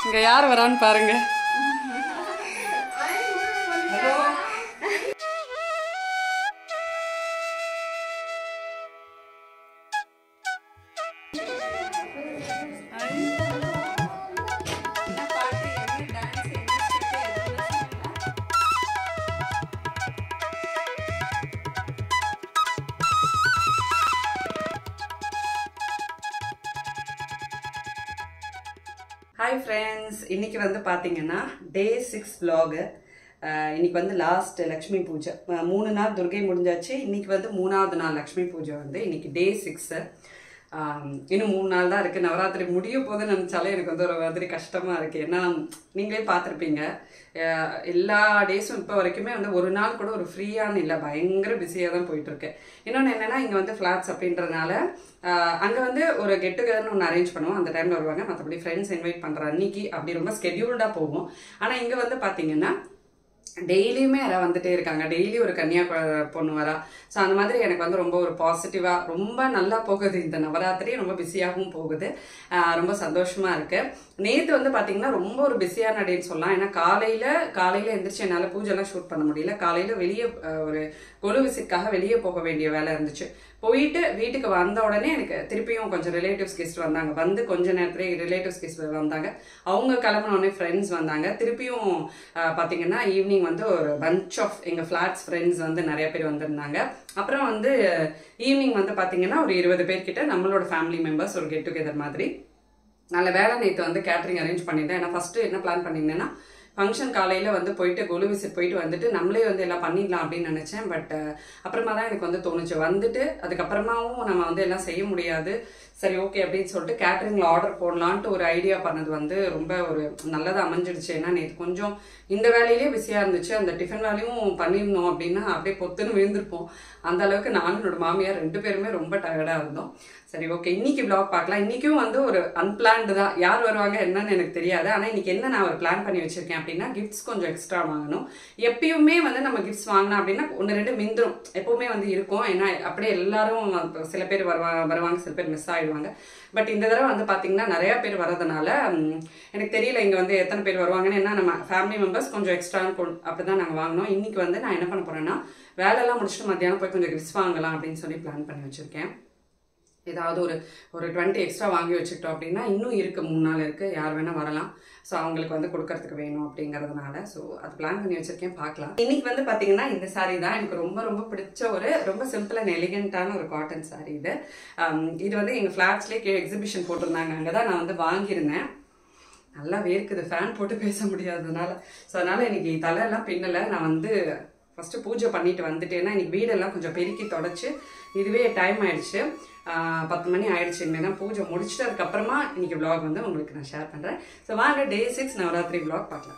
இங்க யார் வரான்னு பாருங்க ஹாய் ஃப்ரெண்ட்ஸ் இன்னைக்கு வந்து பார்த்தீங்கன்னா டே சிக்ஸ் vlog இன்னைக்கு வந்து லாஸ்ட் லக்ஷ்மி பூஜை அஹ் மூணு நாள் துர்கை முடிஞ்சாச்சு இன்னைக்கு வந்து மூணாவது நாள் லக்ஷ்மி பூஜை வந்து இன்னைக்கு டே சிக்ஸு இன்னும் மூணு நாள் தான் இருக்குது நவராத்திரி முடிய போது நினச்சாலே எனக்கு வந்து ஒரு மாதிரி கஷ்டமாக இருக்குது ஏன்னா நீங்களே பார்த்துருப்பீங்க அஹ் எல்லா டேஸும் இப்போ வரைக்குமே வந்து ஒரு நாள் கூட ஒரு ஃப்ரீயான இல்லை பயங்கர பிஸியாக தான் போயிட்டுருக்கு இன்னொன்று என்னென்னா இங்கே வந்து ஃப்ளாட்ஸ் அப்படின்றனால அங்கே வந்து ஒரு கெட் டுகெதர்னு ஒன்று அரேஞ்ச் பண்ணுவோம் அந்த டைமில் வருவாங்க மற்றபடி ஃப்ரெண்ட்ஸ் இன்வைட் பண்ணுற அன்னைக்கு அப்படி ரொம்ப ஸ்கெடியூல்டாக போகும் ஆனால் இங்கே வந்து பார்த்தீங்கன்னா டெய்லியுமே யாராவது வந்துட்டே இருக்காங்க டெய்லி ஒரு கன்னியா கொ- பொண்ணு வரா ஸோ அந்த மாதிரி எனக்கு வந்து ரொம்ப ஒரு பாசிட்டிவாக ரொம்ப நல்லா போகுது இந்த நவராத்திரி ரொம்ப பிஸியாகவும் போகுது ஆஹ் ரொம்ப சந்தோஷமா இருக்கு நேற்று வந்து பார்த்தீங்கன்னா ரொம்ப ஒரு பிஸியான டேன்னு சொல்லலாம் ஏன்னா காலையில் காலையில் எந்திரிச்சு என்னால் பூஜைலாம் ஷூட் பண்ண முடியல காலையில் வெளியே ஆஹ் ஒரு கொலு விசிட்காக வெளியே போக வேண்டிய வேலை இருந்துச்சு போயிட்டு வீட்டுக்கு வந்த உடனே எனக்கு திருப்பியும் கொஞ்சம் ரிலேட்டிவ்ஸ் கெஸ்ட் வந்தாங்க வந்து கொஞ்ச நேரத்திலே ரிலேட்டிவ்ஸ் கெஸ்ட் வந்தாங்க அவங்க கிளம்பின உடனே ஃப்ரெண்ட்ஸ் வந்தாங்க திருப்பியும் ஆஹ், பார்த்தீங்கன்னா ஈவினிங் வந்து ஒரு பஞ்ச் ஆஃப் எங்கள் ஃப்ளாட்ஸ் ஃப்ரெண்ட்ஸ் வந்து நிறைய பேர் வந்திருந்தாங்க அப்புறம் வந்து ஈவினிங் வந்து பார்த்தீங்கன்னா ஒரு இருபது பேர்கிட்ட நம்மளோட ஃபேமிலி மெம்பர்ஸ் ஒரு கெட் டுகெதர் மாதிரி நல்ல வேலை நேற்று வந்து கேட்டரிங் அரேஞ்ச் பண்ணியிருந்தேன் ஏன்னா ஃபஸ்ட்டு என்ன பிளான் பண்ணியிருந்தேன்னா ஃபங்க்ஷன் காலையில் வந்து போயிட்டு குலு விசிட் போயிட்டு வந்துட்டு நம்மளே வந்து எல்லாம் பண்ணிடலாம் அப்படின்னு நினச்சேன் பட் அப்புறமா தான் எனக்கு வந்து தோணுச்சு வந்துட்டு அதுக்கப்புறமாவும் நம்ம வந்து எல்லாம் செய்ய முடியாது சரி ஓகே அப்படின்னு சொல்லிட்டு கேட்டரிங்கில் ஆர்டர் போடலான்ட்டு ஒரு ஐடியா பண்ணது வந்து ரொம்ப ஒரு நல்லதாக அமைஞ்சிடுச்சு ஏன்னா நேற்று கொஞ்சம் இந்த வேலையிலே பிஸியாக இருந்துச்சு அந்த டிஃபன் வேலையும் பண்ணியிருந்தோம் அப்படின்னா அப்படியே பொத்துன்னு விழுந்திருப்போம் அந்த அளவுக்கு நானும் என்னோட மாமியார் ரெண்டு பேருமே ரொம்ப டயர்டாக இருந்தோம் சரி ஓகே இன்னைக்கு vlog பார்க்கலாம் இன்னைக்கும் வந்து ஒரு அன்பிளான்டு தான் யார் வருவாங்க என்னன்னு எனக்கு தெரியாது ஆனால் இன்னைக்கு என்ன நான் ஒரு பிளான் பண்ணி வச்சிருக்கேன் அப்படின்னா கிஃப்ட்ஸ் கொஞ்சம் எக்ஸ்ட்ரா வாங்கணும் எப்பயுமே வந்து நம்ம கிஃப்ட்ஸ் வாங்கினோம் அப்படின்னா ஒன்று ரெண்டு மிந்துரும் எப்பவுமே வந்து இருக்கும் ஏன்னா அப்படியே எல்லாரும் இப்ப சில பேர் வருவாங்க வருவாங்க சில பேர் மிஸ் ஆயிடுவாங்க பட் இந்த தடவை வந்து பார்த்தீங்கன்னா நிறைய பேர் வரதுனால ம், எனக்கு தெரியல இங்கே வந்து எத்தனை பேர் வருவாங்கன்னு ஏன்னா நம்ம ஃபேமிலி மெம்பர்ஸ் கொஞ்சம் எக்ஸ்ட்ரா அப்படி தான் நாங்கள் வாங்கினோம் இன்னைக்கு வந்து நான் என்ன பண்ண போறேன்னா வேலையெல்லாம் முடிச்சுட்டு மத்தியானம் போய் கொஞ்சம் கிஃப்ட்ஸ் வாங்கலாம் அப்படின்னு சொல்லி பிளான் பண்ணி வச்சிருக்கேன் ஏதாவது ஒரு ஒரு டுவெண்ட்டி எக்ஸ்ட்ரா வாங்கி வச்சுக்கிட்டோம் அப்படின்னா இன்னும் இருக்கு மூணு நாள் இருக்கு யார் வேணா வரலாம் ஸோ அவங்களுக்கு வந்து கொடுக்கறதுக்கு வேணும் அப்படிங்கறதுனால ஸோ அது பிளான் பண்ணி வச்சிருக்கேன் பார்க்கலாம் இன்னைக்கு வந்து பாத்தீங்கன்னா இந்த saree தான் எனக்கு ரொம்ப ரொம்ப பிடிச்ச ஒரு ரொம்ப சிம்பிள் அண்ட் எலிகென்ட்டான ஒரு காட்டன் saree இது Um, இது வந்து எங்க ஃபிளாட்ஸ்லேயே எக்ஸிபிஷன் போட்டிருந்தாங்க அங்கே தான் நான் வந்து வாங்கியிருந்தேன் நல்லா வேர்க்குது ஃபேன் போட்டு பேச முடியாததுனால ஸோ அதனால இன்னைக்கு தலையெல்லாம் பின்னலை நான் வந்து ஃபர்ஸ்ட் பூஜை பண்ணிட்டு வந்துட்டேன்னா இன்னைக்கு வீடெல்லாம் கொஞ்சம் பெருக்கி தொடச்சு இதுவே டைம் ஆயிடுச்சு ஆஹ் பத்து மணி ஆயிடுச்சு இனிமேல் தான் பூஜை முடிச்சுட்டு அதுக்கப்புறமா இன்னைக்கு vlog வந்து உங்களுக்கு நான் ஷேர் பண்ணுறேன் ஸோ வாங்க டே சிக்ஸ் நவராத்திரி vlog பார்க்கலாம்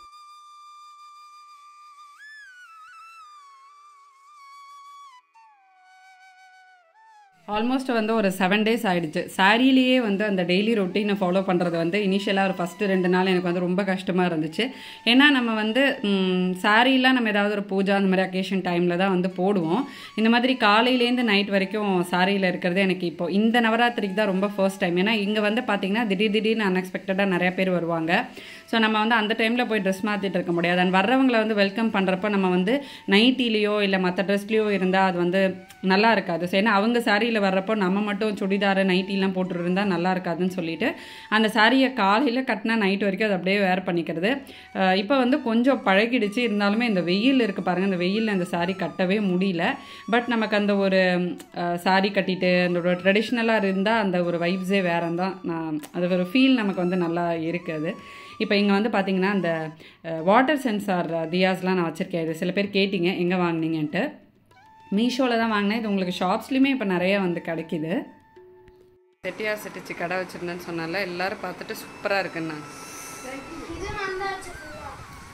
ஆல்மோஸ்ட் வந்து ஒரு செவன் டேஸ் ஆயிடுச்சு சாரிலேயே வந்து அந்த டெய்லி ரொட்டீனை ஃபாலோ பண்ணுறது வந்து இனிஷியலாக ஒரு ஃபஸ்ட்டு ரெண்டு நாள் எனக்கு வந்து ரொம்ப கஷ்டமாக இருந்துச்சு ஏன்னா நம்ம வந்து சாரீலாம் நம்ம ஏதாவது ஒரு பூஜா அந்த மாதிரி அக்கேஷன் டைமில் தான் வந்து போடுவோம் இந்த மாதிரி காலையிலேருந்து நைட் வரைக்கும் சாரியில் இருக்கிறது எனக்கு இப்போ இந்த நவராத்திரிக்கு தான் ரொம்ப ஃபர்ஸ்ட் டைம் ஏன்னா இங்கே வந்து பார்த்தீங்கன்னா திடீர் திடீர்னு அன்எக்ஸ்பெக்டடாக நிறைய பேர் வருவாங்க ஸோ நம்ம வந்து அந்த டைமில் போய் ட்ரெஸ் மாற்றிட்டு இருக்க முடியாது அண்ட் வர்றவங்களை வந்து வெல்கம் பண்ணுறப்ப நம்ம வந்து நைட்டிலேயோ இல்லை மற்ற ட்ரெஸ்லேயோ இருந்தால் அது வந்து நல்லா இருக்காது ஸோ ஏன்னா அவங்க சாரியில் வர்றப்போ நம்ம மட்டும் சுடிதார் நைட்டிலாம் போட்டுருந்தா நல்லா இருக்காதுன்னு சொல்லிட்டு அந்த சாரியை காலையில் கட்டினா நைட் வரைக்கும் அதை அப்படியே வேர் பண்ணிக்கிறது அஹ் இப்போ வந்து கொஞ்சம் பழகிடுச்சு இருந்தாலுமே இந்த வெயில் இருக்குது பாருங்கள் இந்த வெயிலில் அந்த சாரி கட்டவே முடியல பட் நமக்கு அந்த ஒரு சாரி கட்டிட்டு அந்த ஒரு ட்ரெடிஷ்னலாக இருந்தால் அந்த ஒரு வைப்ஸே வேற தான் நான் அது ஒரு ஃபீல் நமக்கு வந்து நல்லா இருக்குது இப்போ இங்கே வந்து பார்த்தீங்கன்னா அந்த வாட்டர் சென்சார் தியாஸ்லாம் நான் வச்சுருக்கேன் இது சில பேர் கேட்டிங்க எங்கே வாங்குனீங்கன்ட்டு மீஷோவில் தான் வாங்கினேன் இது உங்களுக்கு ஷாப்ஸ்லேயுமே இப்போ நிறைய வந்து கிடைக்கிது செட்டியார் செட்டிச்சு கடை வச்சுருந்தேன்னு சொன்னால எல்லாரும் பார்த்துட்டு சூப்பராக இருக்குண்ணா இது நல்லா வச்சுக்கோங்க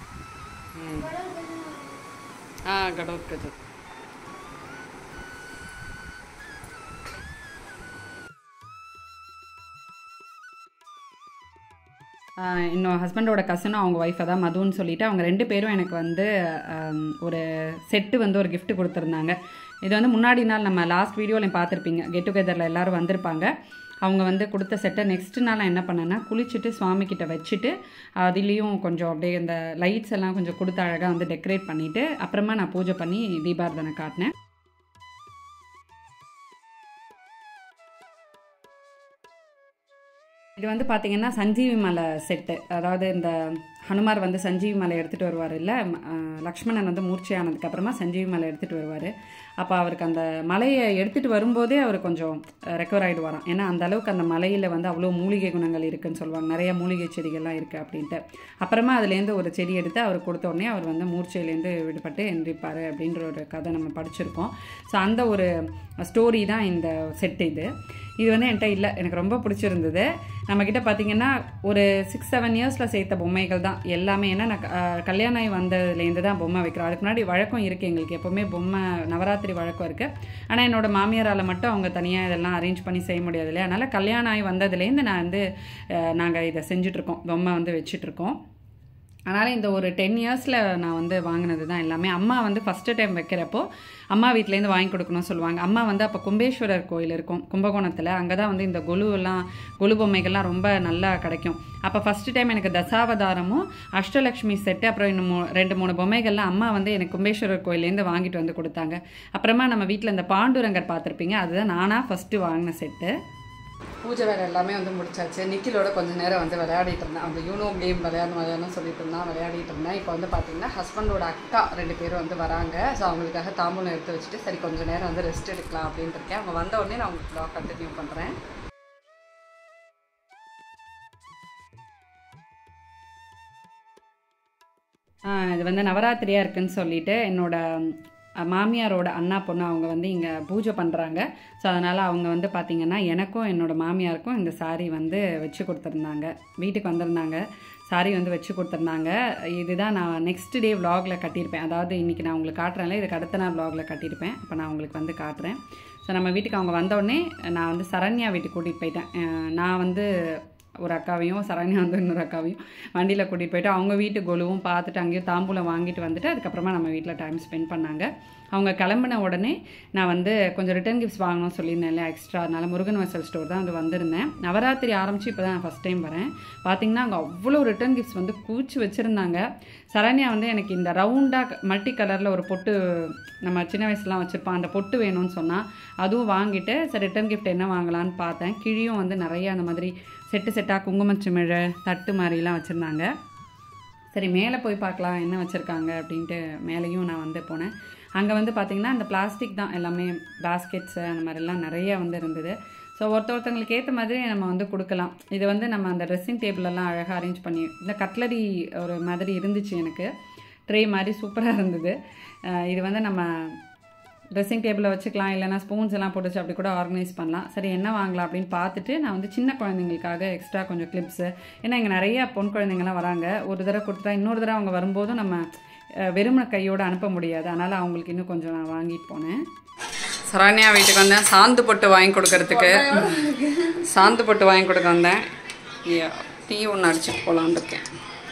ஆ கடவுள் கஜு ஆஹ் இன்னும் ஹஸ்பண்டோட கசனும் அவங்க ஒய்ஃபை தான் மதுன்னு சொல்லிட்டு அவங்க ரெண்டு பேரும் எனக்கு வந்து ஆம், ஒரு செட்டு வந்து ஒரு gift கொடுத்துருந்தாங்க இது வந்து முன்னாடி நாள் நம்ம லாஸ்ட் வீடியோவில் பார்த்துருப்பீங்க கெட் டுகெதரில் எல்லாரும் வந்திருப்பாங்க அவங்க வந்து கொடுத்த செட்டை நெக்ஸ்ட் நாள் நான் என்ன பண்ணேன்னா குளிச்சுட்டு சுவாமி கிட்ட வச்சுட்டு அதுலேயும் கொஞ்சம் அப்படியே இந்த லைட்ஸ் எல்லாம் கொஞ்சம் கொடுத்து அழகாக வந்து டெக்கரேட் பண்ணிவிட்டு அப்புறமா நான் பூஜை பண்ணி தீபாரதனை காட்டினேன் இது வந்து பார்த்தீங்கன்னா சஞ்சீவி மலை செட்டு அதாவது இந்த ஹனுமார் வந்து சஞ்சீவி மலை எடுத்துகிட்டு வருவார் இல்லை லக்ஷ்மணன் வந்து மூர்ச்சையானதுக்கு அப்புறமா சஞ்சீவி மலை எடுத்துகிட்டு வருவார் அப்போ அவருக்கு அந்த மலையை எடுத்துகிட்டு வரும்போதே அவர் கொஞ்சம் ரெக்கவர் ஆகிடுவாராம் ஏன்னா அந்த அளவுக்கு அந்த மலையில் வந்து அவ்வளோ மூலிகை குணங்கள் இருக்குன்னு சொல்லுவாங்க நிறைய மூலிகை செடிகள்லாம் இருக்குது அப்படின்ட்டு அப்புறமா அதுலேருந்து ஒரு செடி எடுத்து அவர் கொடுத்த உடனே அவர் வந்து மூர்ச்சையிலேருந்து விடுபட்டு எந்திரிப்பார் அப்படின்ற ஒரு கதை நம்ம படிச்சிருக்கோம் ஸோ அந்த ஒரு ஸ்டோரி தான் இந்த செட் இது இது வந்து என்கிட்ட இல்லை எனக்கு ரொம்ப பிடிச்சிருந்தது நம்மக்கிட்ட பார்த்தீங்கன்னா ஒரு சிக்ஸ் செவன் இயர்ஸில் சேர்த்த பொம்மைகள் தான் எல்லாமே ஏன்னா நான் க- அஹ் கல்யாணம் ஆகி வந்ததுலேருந்து தான் பொம்மை வைக்கிறோம் அதுக்கு முன்னாடி வழக்கம் இருக்குது எங்களுக்கு எப்போவுமே பொம்மை நவராத்திரி வழக்கம் இருக்குது ஆனால் என்னோட மாமியாரால் மட்டும் அவங்க தனியாக இதெல்லாம் அரேஞ்ச் பண்ணி செய்ய முடியாது இல்லையா அதனால் கல்யாணம் ஆகி வந்ததுலேருந்து நான் வந்து நாங்கள் இதை செஞ்சிட்ருக்கோம் பொம்மை வந்து வச்சிட்ருக்கோம் அதனால் இந்த ஒரு டென் இயர்ஸில் நான் வந்து வாங்கினது தான் எல்லாமே அம்மா வந்து ஃபஸ்ட்டு டைம் வைக்கிறப்போ அம்மா வீட்டிலேருந்து வாங்கி கொடுக்கணும்னு சொல்லுவாங்க அம்மா வந்து அப்போ கும்பேஸ்வரர் கோயில் இருக்கும் கும்பகோணத்தில் அங்கே தான் வந்து இந்த கொலு எல்லாம் கொலு பொம்மைகள்லாம் ரொம்ப நல்லா கிடைக்கும் அப்போ ஃபஸ்ட்டு டைம் எனக்கு தசாவதாரமும் அஷ்டலக்ஷ்மி செட்டு அப்புறம் இன்னும் மூ- ரெண்டு மூணு பொம்மைகள்லாம் அம்மா வந்து எனக்கு கும்பேஸ்வரர் கோயிலேருந்து வாங்கிட்டு வந்து கொடுத்தாங்க அப்புறமா நம்ம வீட்டில் இந்த பாண்டுரங்கர் பார்த்துருப்பீங்க அதுதான் நானாக ஃபஸ்ட்டு வாங்கின செட்டு பூஜை வேலை எல்லாமே வந்து முடிச்சாச்சு நிக்கிலோட கொஞ்ச நேரம் வந்து விளையாடிட்டு இருந்தேன் அந்த யூனோ கேம் விளையாடணும் விளையாடணும் சொல்லிட்டு இருந்தான் விளையாடிட்டு இருந்தேன் இப்போ வந்து பார்த்தீங்கன்னா ஹஸ்பண்டோட அக்கா ரெண்டு பேரும் வந்து வராங்க ஸோ அவங்களுக்காக தாம்பூலம் எடுத்து வச்சுட்டு சரி கொஞ்ச நேரம் வந்து ரெஸ்ட் எடுக்கலாம் அப்படின்ட்டு இருக்கேன் அவங்க வந்த உடனே நான் உங்களுக்கு ப்ளாக் கண்டினியூ பண்ணுறேன் ஆ, இது வந்து நவராத்திரியாக இருக்குன்னு சொல்லிட்டு என்னோட அ, மாமியாரோட அண்ணா பொண்ணு அவங்க வந்து இங்கே பூஜை பண்ணுறாங்க ஸோ அதனால் அவங்க வந்து பார்த்திங்கன்னா எனக்கும் என்னோட மாமியாருக்கும் இந்த saree வந்து வச்சு கொடுத்துருந்தாங்க வீட்டுக்கு வந்திருந்தாங்க saree வந்து வச்சு கொடுத்துருந்தாங்க இதுதான் நான் நெக்ஸ்ட் டே vlogல கட்டியிருப்பேன் அதாவது இன்றைக்கி நான் உங்களுக்கு காட்டுறேன்ல இதுக்கு அடுத்த நாள் vlogல கட்டியிருப்பேன் அப்போ நான் உங்களுக்கு வந்து காட்டுறேன் ஸோ நம்ம வீட்டுக்கு அவங்க வந்த உடனே நான் வந்து சரண்யா வீட்டுக்கு கூட்டிகிட்டு போயிட்டேன் அஹ் நான் வந்து ஒரு அக்காவையும் சரண்யா வந்து இன்னொரு அக்காவையும் வண்டியில் கூட்டிகிட்டு போயிட்டு அவங்க வீட்டு கொலுவும் பார்த்துட்டு அங்கேயும் தாம்பூலம் வாங்கிட்டு வந்துட்டு அதுக்கப்புறமா நம்ம வீட்டில் டைம் ஸ்பெண்ட் பண்ணாங்க அவங்க கிளம்பின உடனே நான் வந்து கொஞ்சம் ரிட்டர்ன் கிஃப்ட்ஸ் வாங்கணும்னு சொல்லியிருந்தேன் இல்லையா எக்ஸ்ட்ரா அதனால முருகன் வசல் ஸ்டோர் தான் வந்து வந்திருந்தேன் நவராத்திரி ஆரம்பித்து இப்போ தான் நான் ஃபஸ்ட் டைம் வரேன் பார்த்தீங்கன்னா அங்கே அவ்வளோ ரிட்டர்ன் கிஃப்ட்ஸ் வந்து குவிச்சு வச்சுருந்தாங்க சரண்யா வந்து எனக்கு இந்த ரவுண்டாக மல்டி கலரில் ஒரு பொட்டு நம்ம சின்ன வயசுலாம் வச்சுருப்போம் அந்த பொட்டு வேணும்னு சொன்னால் அதுவும் வாங்கிட்டு சரி ரிட்டர்ன் கிஃப்ட் என்ன வாங்கலான்னு பார்த்தேன் கிழியும் வந்து நிறைய அந்த மாதிரி செட்டு செட்டாக குங்குமச்சிமிழை தட்டு மாதிரிலாம் வச்சுருந்தாங்க சரி மேலே போய் பார்க்கலாம் என்ன வச்சுருக்காங்க அப்படின்ட்டு மேலேயும் நான் வந்து போனேன் அங்கே வந்து பார்த்திங்கன்னா இந்த பிளாஸ்டிக் தான் எல்லாமே பாஸ்கெட்ஸு அந்த மாதிரிலாம் நிறைய வந்து இருந்தது ஸோ ஒருத்த ஒருத்தவங்களுக்கு ஏற்ற மாதிரி நம்ம வந்து கொடுக்கலாம் இது வந்து நம்ம அந்த ட்ரெஸ்ஸிங் டேபிளெல்லாம் அழகாக அரேஞ்ச் பண்ணி இந்த கட்லரி ஒரு மாதிரி இருந்துச்சு எனக்கு ட்ரே மாதிரி சூப்பராக இருந்தது அஹ் இது வந்து நம்ம ட்ரெஸ்ஸிங் டேபிளில் வச்சுக்கலாம் இல்லைனா ஸ்பூன்ஸ் எல்லாம் போட்டு வச்சு அப்படி கூட ஆர்கனைஸ் பண்ணலாம் சரி என்ன வாங்கலாம் அப்படின்னு பார்த்துட்டு நான் வந்து சின்ன குழந்தைங்களுக்காக எக்ஸ்ட்ரா கொஞ்சம் கிளிப்ஸு ஏன்னா இங்கே நிறைய பொன் குழந்தைங்கலாம் வராங்க ஒரு தடவை கொடுத்துட்டா இன்னொரு தடவை அவங்க வரும்போதும் நம்ம அஹ், வெறுமன கையோடு அனுப்ப முடியாது அதனால் அவங்களுக்கு இன்னும் கொஞ்சம் நான் வாங்கிட்டு போனேன் சரண்யா வீட்டுக்கு வந்தேன் சாந்து பொட்டு வாங்கி கொடுக்கறதுக்கு சாந்து பொட்டு வாங்கி கொடுக்க வந்தேன் ஐயா, டீ ஒன்று அடிச்சுட்டு போகலான்னு இருக்கேன்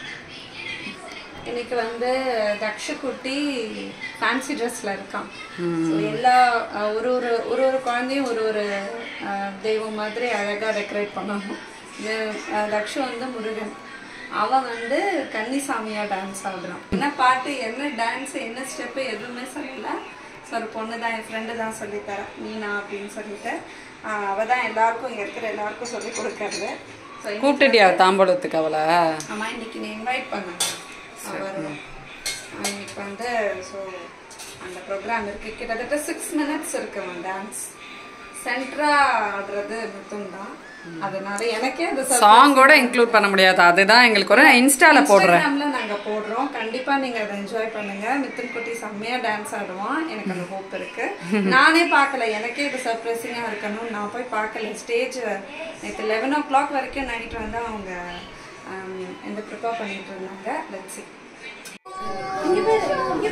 இன்னைக்கு வந்து தக்ஷகுட்டி ஃபேன்சி ட்ரெஸ்ல இருக்கான் So, எல்லா அஹ், ஒரு ஒரு ஒரு ஒரு குழந்தையும் ஒரு ஒரு அஹ், தெய்வம் மாதிரி அழகா டெக்கரேட் பண்ணாங்க இது அஹ், தக்ஷு வந்து முருகன் அவன் வந்து கன்னிசாமியா டான்ஸ் ஆடுறான் என்ன பாட்டு என்ன டான்ஸ் என்ன ஸ்டெப்பு எதுவுமே சொல்லல ஸோ ஒரு பொண்ணு தான் என் ஃப்ரெண்டு தான் சொல்லித்தரா மீனா அப்படின்னு சொல்லிட்டு அஹ், அவ தான் எல்லாருக்கும் இங்க இருக்கிற எல்லாருக்கும் சொல்லி கொடுக்கறது ஸோ கூப்பிட்டுட்டியா தாம்பூலத்துக்கு அவளை ஆமா இன்னைக்கு நீ இன்வைட் பண்ணேன் அவர் இன்னைக்கு வந்து ஸோ அந்த ப்ரோக்ராம் இருக்கு கிட்டத்தட்ட சிக்ஸ் மினிட்ஸ் இருக்கு அவன் டான்ஸ் சென்ட்ரா ஆடுறது மித்தும் தான் அதனால எனக்கே அது சாங்கோட இன்க்ளூட் பண்ண முடியாது அதுதான் எங்களுக்கு ஒரு இன்ஸ்டால போடுறேன் இன்ஸ்டாகிராம்ல நாங்க போடுறோம் கண்டிப்பா நீங்க அதை என்ஜாய் பண்ணுங்க மித்துன் குட்டி செம்மையா டான்ஸ் ஆடுவான் எனக்கு அந்த ஹோப் இருக்கு நானே பார்க்கல எனக்கே இது சர்ப்ரைசிங்கா இருக்கணும் நான் போய் பார்க்கல ஸ்டேஜ் நேற்று லெவன் ஓ கிளாக் வரைக்கும் நைட் வந்து அவங்க ஆம், இந்த ப்ரிப்பேர் பண்ணிட்டு இருந்தாங்க லெட்ஸ் see இங்க பாரு இங்க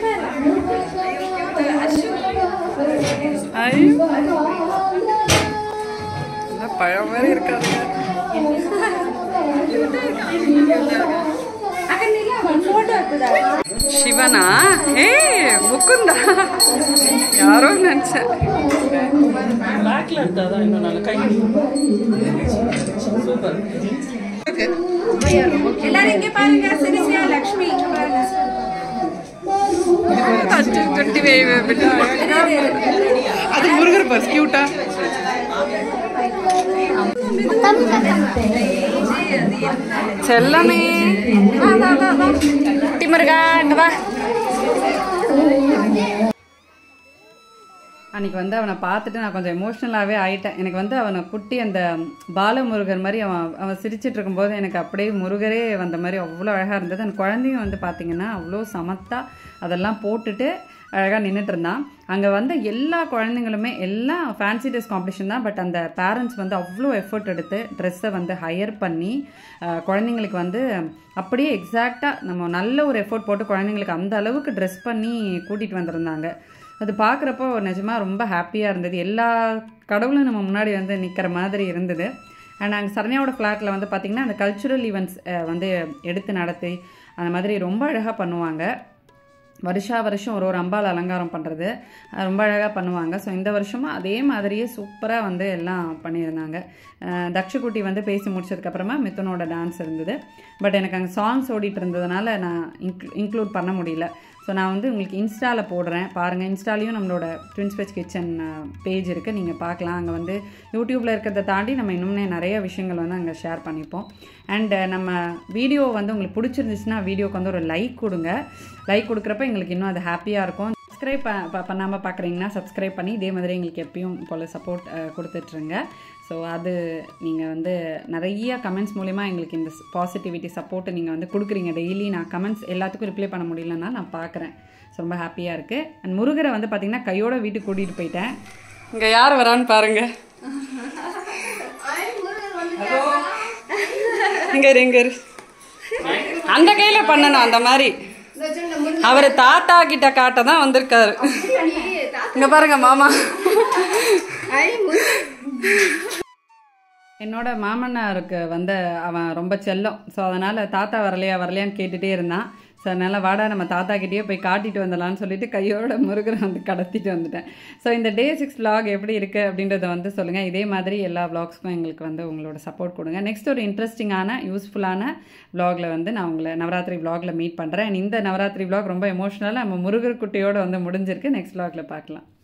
பாரு அஷு பழம் மாதிரி இருக்காது அக்கா நீங்க போட்டோ எடுத்துதா சிவா இவனா ஏய் முக்குந்தா யாரோ நினைச்சேன் பேக்ல இருந்தாதான் இன்னும் நல்ல கை சூப்பர் எல்லாரும் இங்க பாருங்க சிரிசியா லக்ஷ்மி இங்க பாருங்க அச்சு குட்டி வேய் அது முருகர் பர்ஸ் கியூட்டா செல்லமே வா வா வா வா குட்டி முருகா இங்க வா அன்னைக்கு வந்து அவனை பார்த்துட்டு நான் கொஞ்சம் எமோஷ்னலாகவே ஆயிட்டேன் எனக்கு வந்து அவனை குட்டி அந்த பாலமுருகர் மாதிரி அவன் அவன் சிரிச்சிட்டு இருக்கும்போது எனக்கு அப்படியே முருகரே வந்த மாதிரி அவ்வளோ அழகாக இருந்தது அந்த குழந்தையும் வந்து பார்த்தீங்கன்னா அவ்வளோ சமத்தா அதெல்லாம் போட்டுட்டு அழகாக நின்றுட்டு இருந்தான் அங்கே வந்து எல்லா குழந்தைங்களுமே எல்லாம் ஃபேன்சி ட்ரெஸ் காம்படிஷன் தான் பட் அந்த பேரண்ட்ஸ் வந்து அவ்வளோ எஃபர்ட் எடுத்து ட்ரெஸ்ஸை வந்து ஹையர் பண்ணி அஹ், குழந்தைங்களுக்கு வந்து அப்படியே எக்ஸாக்டாக நம்ம நல்ல ஒரு எஃபோர்ட் போட்டு குழந்தைங்களுக்கு அந்த அளவுக்கு ட்ரெஸ் பண்ணி கூட்டிகிட்டு வந்திருந்தாங்க அது பார்க்குறப்போ நிஜமாக ரொம்ப ஹாப்பியாக இருந்தது எல்லா கடவுளும் நம்ம முன்னாடி வந்து நிற்கிற மாதிரி இருந்தது அண்ட் அங்கே சரண்யாவோட ஃப்ளாட்டில் வந்து பார்த்திங்கன்னா அந்த கல்ச்சுரல் ஈவெண்ட்ஸ் வந்து எடுத்து நடத்தி அந்த மாதிரி ரொம்ப அழகாக பண்ணுவாங்க வருஷா வருஷம் ஒரு ஒரு அம்பாள் அலங்காரம் பண்ணுறது ரொம்ப அழகாக பண்ணுவாங்க ஸோ இந்த வருஷமும் அதே மாதிரியே சூப்பராக வந்து எல்லாம் பண்ணியிருந்தாங்க அஹ் தக்ஷகுட்டி வந்து பேசி முடிச்சதுக்கப்புறமா மிதுனோட டான்ஸ் இருந்தது பட் எனக்கு அங்கே சாங்ஸ் ஓடிட்டு இருந்ததுனால நான் இன்க்ளூ இன்க்ளூட் பண்ண முடியல ஸோ நான் வந்து உங்களுக்கு இன்ஸ்டாவில் போடுறேன் பாருங்கள் இன்ஸ்டாலையும் நம்மளோட ட்வின்ஸ் வெஜ் கிச்சன் பேஜ் இருக்குது நீங்கள் பார்க்கலாம் அங்கே வந்து யூடியூப்பில் இருக்கிறத தாண்டி நம்ம இன்னுமே நிறைய விஷயங்கள் வந்து அங்கே ஷேர் பண்ணிப்போம் அண்ட் நம்ம வீடியோ வந்து உங்களுக்கு பிடிச்சிருந்துச்சுன்னா வீடியோக்கு வந்து ஒரு லைக் கொடுங்க லைக் கொடுக்குறப்ப எங்களுக்கு இன்னும் அது ஹாப்பியாக இருக்கும் சப்ஸ்கிரைப் ப பண்ணாமல் பார்க்குறீங்கன்னா சப்ஸ்கிரைப் பண்ணி இதே மாதிரி எங்களுக்கு எப்பயும் போல் சப்போர்ட் கொடுத்துட்ருங்க ஸோ அது நீங்கள் வந்து நிறைய கமெண்ட்ஸ் மூலிமா எங்களுக்கு இந்த பாசிட்டிவிட்டி சப்போர்ட்டை நீங்கள் வந்து கொடுக்குறீங்க டெய்லி நான் கமெண்ட்ஸ் எல்லாத்துக்கும் ரிப்ளை பண்ண முடியலன்னா நான் பார்க்குறேன் ஸோ ரொம்ப ஹாப்பியாக இருக்குது அண்ட் முருகரை வந்து பார்த்திங்கன்னா கையோட வீட்டுக்கு கூட்டிகிட்டு போயிட்டேன் இங்கே யார் வரான்னு பாருங்க இங்க இரு இங்க இரு அந்த கையில பண்ணணும் அந்த மாதிரி அவர் தாத்தா கிட்ட காட்ட தான் வந்திருக்காரு இங்க பாருங்க மாமா என்னோட மாமனாருக்கு வந்து அவன் ரொம்ப செல்லம் ஸோ அதனால் தாத்தா வரலையா வரலையான்னு கேட்டுகிட்டே இருந்தான் ஸோ அதனால் வாடா நம்ம தாத்தா கிட்டேயே போய் காட்டிட்டு வந்துடலாம்னு சொல்லிட்டு கையோட முருகரை வந்து கடத்திட்டு வந்துட்டேன் ஸோ இந்த டே சிக்ஸ் vlog எப்படி இருக்குது அப்படின்றத வந்து சொல்லுங்கள் இதே மாதிரி எல்லா vlogsக்கும் எங்களுக்கு வந்து உங்களோட சப்போர்ட் கொடுங்க நெக்ஸ்ட் ஒரு இன்ட்ரெஸ்டிங்கான யூஸ்ஃபுல்லான vlogல வந்து நான் உங்களை நவராத்திரி vlogல மீட் பண்ணுறேன் இந்த நவராத்திரி vlog ரொம்ப எமோஷ்னலாக நம்ம முருகர் குட்டியோட வந்து முடிஞ்சிருக்கு நெக்ஸ்ட் vlogல பார்க்கலாம்